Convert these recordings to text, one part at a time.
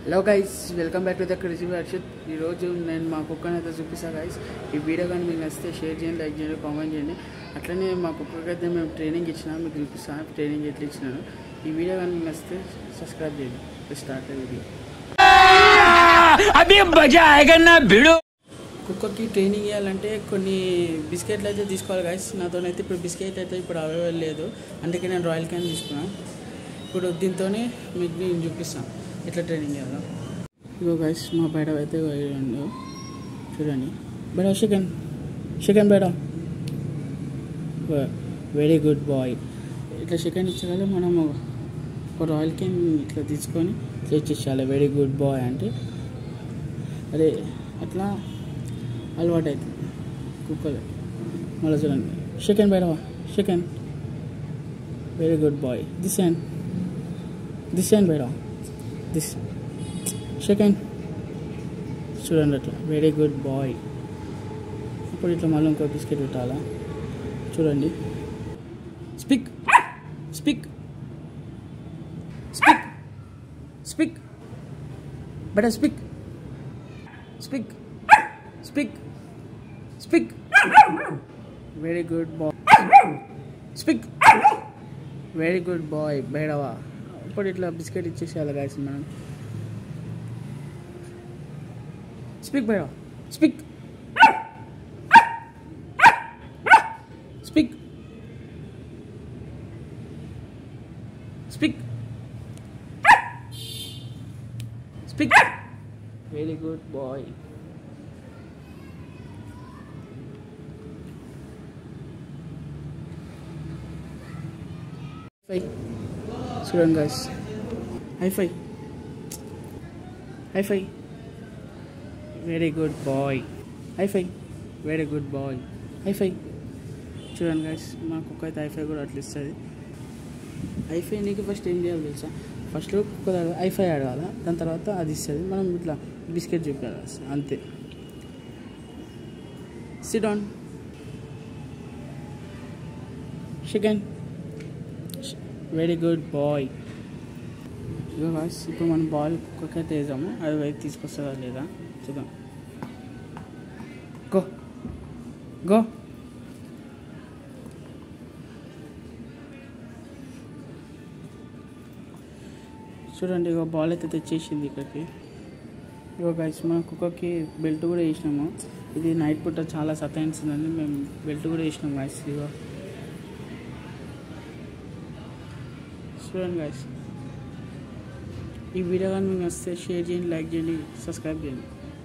hello guys welcome back to the crazy Varshith ఈరోజు నేను మా కుక్కని అయితే చూపిస్తాను గైస్ ఈ వీడియో కానీ మీకు నచ్చితే షేర్ చేయండి లైక్ చేయండి కామెంట్ చేయండి అట్లనే మా కుక్కకి అయితే మేము ట్రైనింగ్ ఇచ్చినా మీకు చూపిస్తాను ట్రైనింగ్ ఎట్లా ఇచ్చినాను ఈ వీడియో కానీ మీకు నచ్చితే సబ్స్క్రైబ్ చేయండి స్టార్ట్ వీడియో अभी मजा आएगा ना भिड़ो కుక్కకి ట్రైనింగ్ ఇవ్వాలంటే కొన్ని బిస్కెట్లు అయితే తీసుకోవాలి గైస్ నాతోనైతే ఇప్పుడు బిస్కెట్ అయితే ఇప్పుడు అవైలబుల్ లేదు అందుకే నేను రాయల్ క్యాన్ తీసుకున్నాను ఇప్పుడు దీంతోనే మీకు నేను చూపిస్తాను ఎట్లా ట్రైనింగ్ ఇవ్వాలో ఇగో గైస్ మా బయట అయితే రెండు చూడండి బయట చికెన్ చికెన్ బయట వెరీ గుడ్ బాయ్ ఇట్లా చికెన్ ఇచ్చగల మనము ఒక రాయల్ క్యాన్ ఇట్లా తీసుకొని ఇట్లా ఇచ్చేసాలి వెరీ గుడ్ బాయ్ అంటే అదే అట్లా అలవాటు అవుతుంది కుక్కలు మళ్ళీ చూడండి చికెన్ బయటవా chicken very good boy this hand this hand బయటవా దిస్ చికెన్ చూడండి అట్లా వెరీ గుడ్ బాయ్ ఇప్పుడు ఇట్లా మళ్ళీ ఇంకో బిస్కెట్ పెట్టాలా చూడండి speak speak speak speak better speak speak speak speak very good boy speak very good boy బేడవా ఇప్పుడు ఇట్లా బిస్కెట్ ఇచ్చేసేయాలి గాయస్ మనం స్పిక్ బేడవా speak speak speak speak very good boy five చూడండి guys high five high five very good boy high five very good boy high five చూడండి guys మా కుక్క అయితే హైఫై కూడా అట్లా ఇస్తుంది హైఫై నీకు ఫస్ట్ ఏం చేయాలి తెలుసా ఫస్ట్ కుక్క హైఫై అడగాల దాని తర్వాత అది ఇస్తుంది మనం ఇట్లా బిస్కెట్ చూపించాలి అంతే sit on chicken very good boy ఇగో గాయస్ ఇప్పుడు మనం బాల్ కుక్కకైతే వేసాము అది వైపు తీసుకొస్తుందా లేదా చూద్దాం గో గో చూడండి ఇగో బాల్ అయితే తెచ్చేసింది ఇక్కడికి ఇగో గైస్ మన కుక్కకి బెల్ట్ కూడా వేసినాము ఇది నైట్ పూట చాలా సతాయిస్తుందని మేము బెల్ట్ కూడా వేసినాము గైస్ ఇగో చూడండి గైస్ ఈ వీడియో కానీ మీకు వస్తే షేర్ చేయండి లైక్ చేయండి సబ్స్క్రైబ్ చేయండి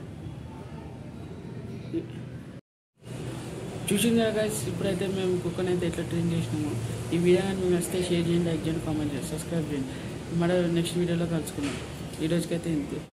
చూసింది కదా గైస్ ఇప్పుడైతే మేము కుక్కని అయితే ఎట్లా ట్రైన్ చేసినాము ఈ వీడియో కానీ మీకు వస్తే షేర్ చేయండి లైక్ చేయండి కామెంట్ చేయండి సబ్స్క్రైబ్ చేయండి మరో నెక్స్ట్ వీడియోలో కలుసుకుందాం ఈ రోజుకైతే ఇంతే